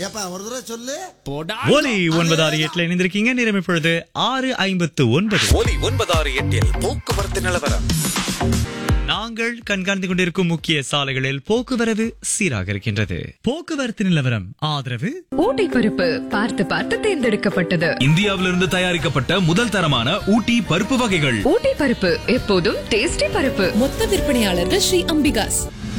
ஏப்பா ஒரு தடவை சொல்லு ஒலி ஒன்பது ஆறு எட்டுல இணைந்திருக்கீங்க நேரம் இப்பொழுது ஆறு ஐம்பத்து ஒன்பது ஒலி ஒன்பதாறு எட்டில் போக்குவரத்து நிலவரம் நாங்கள் கண்காணித்துக் கொண்டிருக்கும் முக்கிய சாலைகளில் போக்குவரவு சீராக இருக்கின்றது போக்குவரத்து நிலவரம் ஆதரவு ஊட்டி பருப்பு பார்த்து பார்த்து தேர்ந்தெடுக்கப்பட்டது இந்தியாவிலிருந்து தயாரிக்கப்பட்ட முதல் தரமான ஊட்டி பருப்பு வகைகள் ஊட்டி பருப்பு எப்போதும் டேஸ்டி பருப்பு மொத்த விற்பனையாளர்கள் ஸ்ரீ அம்பிகாஸ்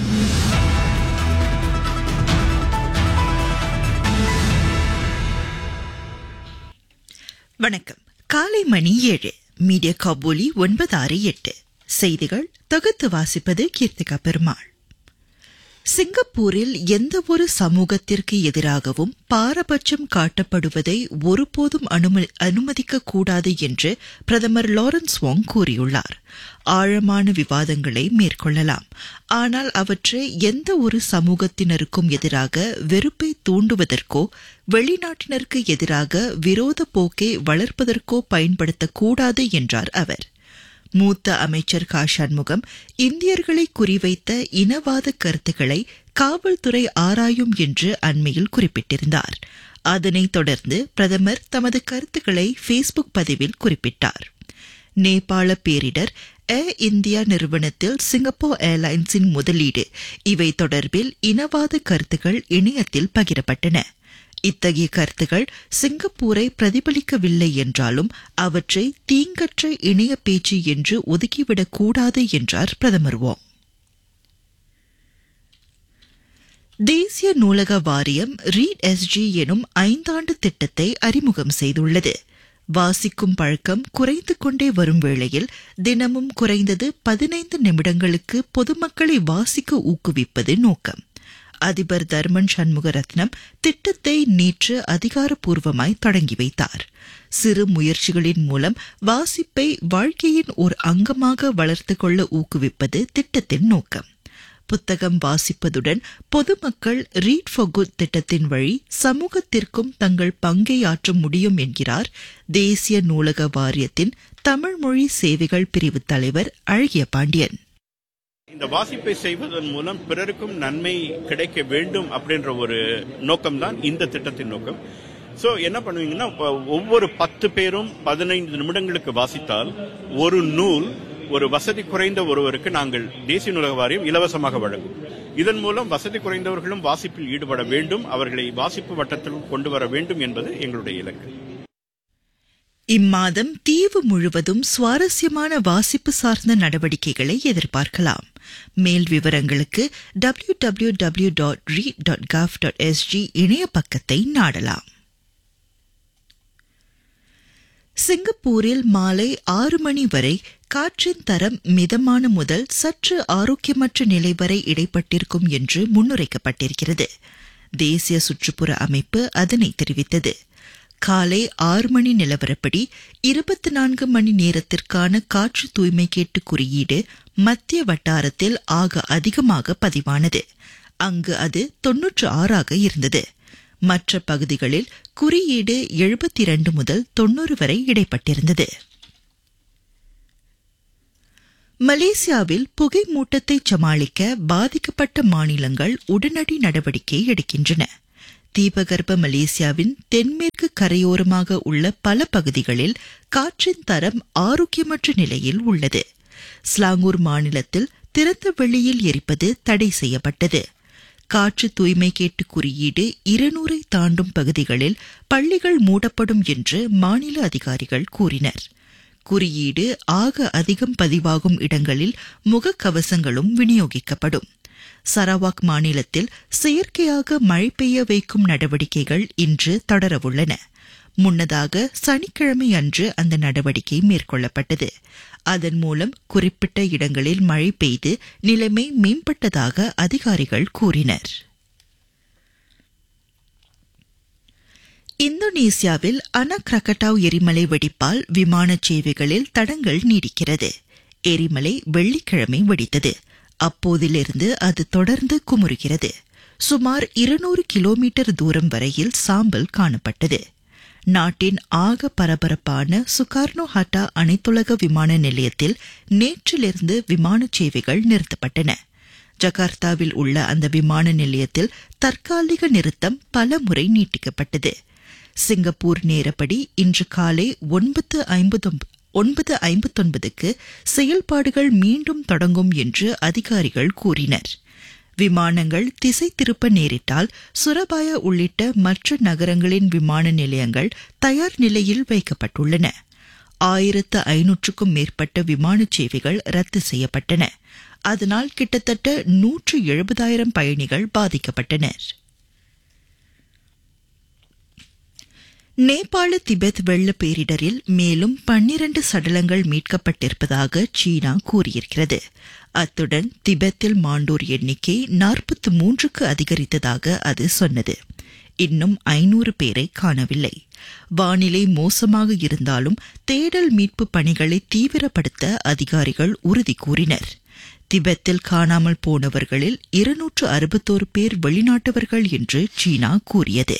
வணக்கம் காலை மணி ஏழு மீடியா காபூலி ஒன்பது ஆறு எட்டு செய்திகள் தொகுத்து வாசிப்பது கீர்த்திகா பெருமாள் சிங்கப்பூரில் எந்த ஒரு சமூகத்திற்கு எதிராகவும் பாரபட்சம் காட்டப்படுவதை ஒருபோதும் அனும- அனுமதிக்க கூடாது என்று பிரதமர் லாரன்ஸ் வாங் கூறியுள்ளார் ஆழமான விவாதங்களை மேற்கொள்ளலாம் ஆனால் அவற்றை எந்த ஒரு சமூகத்தினருக்கும் எதிராக வெறுப்பை தூண்டுவதற்கோ வெளிநாட்டினருக்கு எதிராக விரோத போக்கை வளர்ப்பதற்கோ பயன்படுத்தக்கூடாது என்றார் அவர் மூத்த அமைச்சர் கா சண்முகம் இந்தியர்களை குறிவைத்த இனவாத கருத்துக்களை காவல்துறை ஆராயும் என்று அண்மையில் குறிப்பிட்டிருந்தார் அதனைத் தொடர்ந்து பிரதமர் தமது கருத்துக்களை ஃபேஸ்புக் பதிவில் குறிப்பிட்டார் நேபாள பேரிடர் ஏர் இந்தியா நிறுவனத்தில் சிங்கப்பூர் ஏர்லைன்ஸின் முதலீடு இவை தொடர்பில் இனவாத கருத்துக்கள் இணையத்தில் பகிரப்பட்டன இத்தகைய கருத்துகள் சிங்கப்பூரை பிரதிபலிக்கவில்லை என்றாலும் அவற்றை தீங்கற்ற இணைய பேச்சு என்று ஒதுக்கிவிடக் கூடாது என்றார் பிரதமர் வாங் தேசிய நூலக வாரியம் ரீட் எஸ்ஜி எனும் ஐந்தாண்டு திட்டத்தை அறிமுகம் செய்துள்ளது வாசிக்கும் பழக்கம் குறைந்து கொண்டே வரும் வேளையில் தினமும் குறைந்தது பதினைந்து நிமிடங்களுக்கு பொதுமக்களை வாசிக்க ஊக்குவிப்பது நோக்கம் அதிபர் தர்மன் சண்முகரத்னம் திட்டத்தை நேற்று அதிகாரப்பூர்வமாய் தொடங்கி வைத்தார் சிறு முயற்சிகளின் மூலம் வாசிப்பை வாழ்க்கையின் ஒரு அங்கமாக வளர்த்துக் கொள்ள ஊக்குவிப்பது திட்டத்தின் நோக்கம் புத்தகம் வாசிப்பதுடன் பொதுமக்கள் ரீட் for குட் திட்டத்தின் வழி சமூகத்திற்கும் தங்கள் பங்கை ஆற்ற முடியும் என்கிறார் தேசிய நூலக வாரியத்தின் தமிழ் மொழி சேவைகள் பிரிவு தலைவர் அழகிய பாண்டியன் இந்த வாசிப்பை செய்வதன் மூலம் பிறருக்கும் நன்மை கிடைக்க வேண்டும் அப்படின்ற ஒரு நோக்கம்தான் இந்த திட்டத்தின் நோக்கம் சோ என்ன பண்ணுவீங்கன்னா இப்ப ஒவ்வொரு பத்து பேரும் பதினைந்து நிமிடங்களுக்கு வாசித்தால் ஒரு நூல் ஒரு வசதி குறைந்த ஒருவருக்கு நாங்கள் தேசிய நூலக வாரியம் இலவசமாக வழங்கும் இதன் மூலம் வசதி குறைந்தவர்களும் வாசிப்பில் ஈடுபட வேண்டும் அவர்களை வாசிப்பு வட்டத்தில் கொண்டு வர வேண்டும் என்பது எங்களுடைய இலக்கு இம்மாதம் தீவு முழுவதும் சுவாரஸ்யமான வாசிப்பு சார்ந்த நடவடிக்கைகளை எதிர்பார்க்கலாம் மேல் விவரங்களுக்கு W W W dot read dot gov dot SG இணைய பக்கத்தை நாடலாம் சிங்கப்பூரில் மாலை ஆறு மணி வரை காற்றின் தரம் மிதமான முதல் சற்று ஆரோக்கியமற்ற நிலை வரை இடைப்பட்டிருக்கும் என்று முன்னுரைக்கப்பட்டிருக்கிறது தேசிய சுற்றுப்புற அமைப்பு அதனை தெரிவித்தது காலை ஆறு மணி நிலவரப்படி இருபத்தி நான்கு மணி நேரத்திற்கான காற்று தூய்மை கேட்டு குறியீடு மத்திய வட்டாரத்தில் ஆக அதிகமாக பதிவானது அங்கு அது தொன்னூற்று ஆறாக இருந்தது மற்ற பகுதிகளில் குறியீடு எழுபத்தி இரண்டு முதல் தொன்னூறு வரை இடைப்பட்டிருந்தது மலேசியாவில் புகை மூட்டத்தை சமாளிக்க பாதிக்கப்பட்ட மாநிலங்கள் உடனடி நடவடிக்கை எடுக்கின்றன தீபகற்ப மலேசியாவின் தென்மேற்கு கரையோரமாக உள்ள பல பகுதிகளில் காற்றின் தரம் ஆரோக்கியமற்ற நிலையில் உள்ளது ஸ்லாங்கூர் மாநிலத்தில் திறந்த வெளியில் எரிப்பது தடை செய்யப்பட்டது காற்று தூய்மை கேட்டு குறியீடு இருநூறை தாண்டும் பகுதிகளில் பள்ளிகள் மூடப்படும் என்று மாநில அதிகாரிகள் கூறினர் குறியீடு ஆக அதிகம் பதிவாகும் இடங்களில் முகக்கவசங்களும் விநியோகிக்கப்படும் சரவாக் மாநிலத்தில் செயற்கையாக மழை பெய்ய வைக்கும் நடவடிக்கைகள் இன்று தொடரவுள்ளன முன்னதாக சனிக்கிழமை அன்று அந்த நடவடிக்கை மேற்கொள்ளப்பட்டது அதன் மூலம் குறிப்பிட்ட இடங்களில் மழை பெய்து நிலைமை மேம்பட்டதாக அதிகாரிகள் கூறினர் இந்தோனேசியாவில் அனா கிரகட்டாவ் எரிமலை வெடிப்பால் விமான சேவைகளில் தடங்கள் நீடிக்கிறது எரிமலை வெள்ளிக்கிழமை வெடித்தது அப்போதிலிருந்து அது தொடர்ந்து குமுறுகிறது சுமார் இருநூறு கிலோமீட்டர் தூரம் வரையில் சாம்பல் காணப்பட்டது நாட்டின் ஆக பரபரப்பான சுகார்னோ ஹட்டா அனைத்துலக விமான நிலையத்தில் நேற்றிலிருந்து விமான சேவைகள் நிறுத்தப்பட்டன ஜகார்த்தாவில் உள்ள அந்த விமான நிலையத்தில் தற்காலிக நிறுத்தம் பல முறை நீட்டிக்கப்பட்டது சிங்கப்பூர் நேரப்படி இன்று காலை ஒன்பது ஐம்பது ஒன்பது ஐம்பத்தொன்பதுக்கு செயல்பாடுகள் மீண்டும் தொடங்கும் என்று அதிகாரிகள் கூறினர் விமானங்கள் திசை திருப்ப நேரிட்டால் சுரபாய உள்ளிட்ட மற்ற நகரங்களின் விமான நிலையங்கள் தயார் நிலையில் வைக்கப்பட்டுள்ளன ஆயிரத்து ஐநூற்றுக்கும் மேற்பட்ட விமான சேவைகள் ரத்து செய்யப்பட்டன அதனால் கிட்டத்தட்ட நூற்று எழுபதாயிரம் பயணிகள் பாதிக்கப்பட்டனர் நேபாள திபெத் வெள்ள பேரிடரில் மேலும் பன்னிரண்டு சடலங்கள் மீட்கப்பட்டிருப்பதாக சீனா கூறியிருக்கிறது அத்துடன் திபெத்தில் மாண்டோர் எண்ணிக்கை நாற்பத்தி மூன்றுக்கு அதிகரித்ததாக அது சொன்னது இன்னும் ஐநூறு பேரை காணவில்லை வானிலை மோசமாக இருந்தாலும் தேடல் மீட்பு பணிகளை தீவிரப்படுத்த அதிகாரிகள் உறுதி கூறினர் திபெத்தில் காணாமல் போனவர்களில் இருநூற்று அறுபத்தோரு பேர் வெளிநாட்டவர்கள் என்று சீனா கூறியது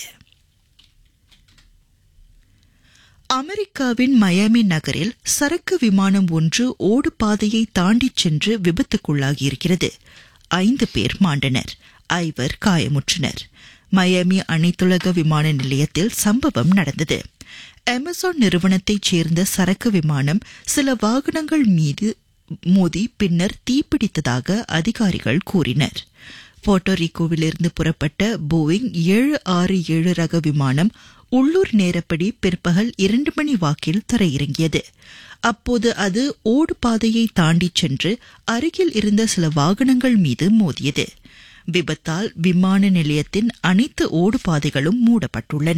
அமெரிக்காவின் மயாமி நகரில் சரக்கு விமானம் ஒன்று ஓடு பாதையை தாண்டிச் சென்று விபத்துக்குள்ளாகியிருக்கிறது ஐந்து பேர் மாண்டனர் ஐவர் காயமுற்றனர் மயாமி அனைத்துலக விமான நிலையத்தில் சம்பவம் நடந்தது அமேசான் நிறுவனத்தைச் சேர்ந்த சரக்கு விமானம் சில வாகனங்கள் மீது மோதி பின்னர் தீப்பிடித்ததாக அதிகாரிகள் கூறினர் போர்ட்டோரிக்கோவிலிருந்து புறப்பட்ட போயிங் ஏழு ஆறு ஏழு ரக விமானம் உள்ளூர் நேரப்படி பிற்பகல் இரண்டு மணி வாக்கில் தரையிறங்கியது அப்போது அது ஓடு பாதையை தாண்டிச் சென்று அருகில் இருந்த சில வாகனங்கள் மீது மோதியது விபத்தால் விமான நிலையத்தின் அனைத்து ஓடு பாதைகளும் மூடப்பட்டுள்ளன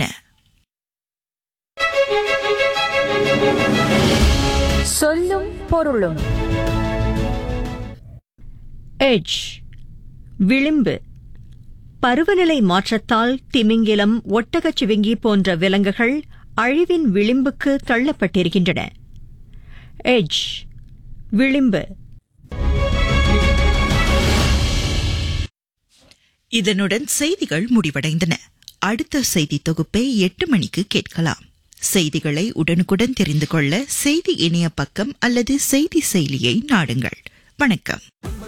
சொல்லும் பொருளும் எட்ஜ் விளிம்பு பருவநிலை மாற்றத்தால் திமிங்கிலம் ஒட்டகச்சிவிங்கி போன்ற விலங்குகள் அழிவின் விளிம்புக்கு தள்ளப்பட்டிருக்கின்றன எட்ஜ் விளிம்பு இதனுடன் செய்திகள் முடிவடைந்தன அடுத்த செய்தி தொகுப்பை எட்டு மணிக்கு கேட்கலாம் செய்திகளை உடனுக்குடன் தெரிந்து கொள்ள செய்தி இணைய பக்கம் அல்லது செய்தி செயலியை நாடுங்கள் வணக்கம்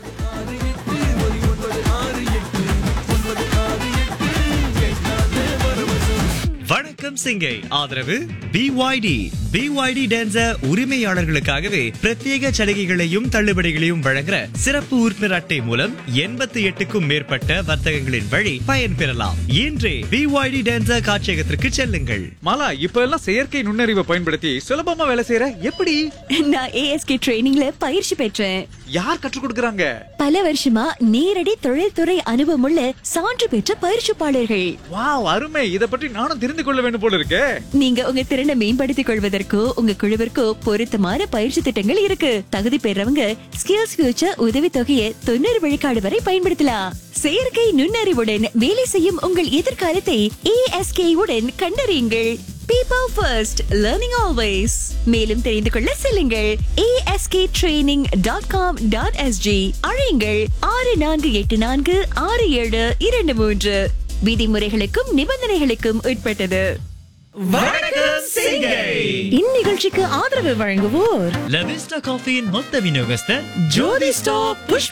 வணக்கம் சிங்கை ஆதரவு பிஒய்டி பிஒய்டி டான்சர் உரிமையாளர்களுக்காகவே பிரத்யேக சலுகைகளையும் தள்ளுபடிகளையும் வழங்குற சிறப்பு உறுப்பினர் அட்டை மூலம் எண்பத்தி எட்டுக்கும் மேற்பட்ட வர்த்தகங்களின் வழி பயன்பெறலாம் இன்றே பிஒய்டி டான்சர் காட்சியகத்திற்கு செல்லுங்கள் மாலா இப்ப எல்லாம் செயற்கை நுண்ணறிவை பயன்படுத்தி சுலபமா வேலை செய்யற எப்படி நான் ஏஎஸ்கே ட்ரைனிங்ல பயிற்சி பெற்றேன் யார் கற்றுக் கொடுக்கறாங்க பல வருஷமா நேரடி தொழில்துறை அனுபவமுள்ள சான்று பெற்ற பயிற்சிப்பாளர்கள் வாவ் அருமை இத பற்றி நானும் தெரிந்து கொள்ள வேண்டும் போல இருக்கே நீங்க உங்க திறனை மேம்படுத்திக் கொள்வதற்கோ உங்க குழுவிற்கோ பொருத்தமான பயிற்சி திட்டங்கள் இருக்கு தகுதி பெறவங்க ஸ்கில்ஸ் ஃபியூச்சர் உதவி தொகையை தொண்ணூறு விழுக்காடு வரை பயன்படுத்தலாம் செயற்கை நுண்ணறிவுடன் வேலை செய்யும் உங்கள் எதிர்காலத்தை ஏஎஸ்கே உடன் கண்டறியுங்கள் பீப்பிள் ஃபர்ஸ்ட் லேர்னிங் ஆல்வேஸ் மேலும் தெரிந்து கொள்ள செல்லுங்கள் ASK training dot com dot SG அழையுங்கள் ஆறு நான்கு எட்டு நான்கு ஆறு ஏழு இரண்டு மூன்று விதிமுறைகளுக்கும் நிபந்தனைகளுக்கும் உட்பட்டது வணக்கம் சிங்கை இந்நிகழ்ச்சிக்கு ஆதரவு வழங்குவோர் லவிஸ்டா காஃபியின் மொத்த விநியோகஸ்தர் ஜோதி ஸ்டாப் புஷ்பா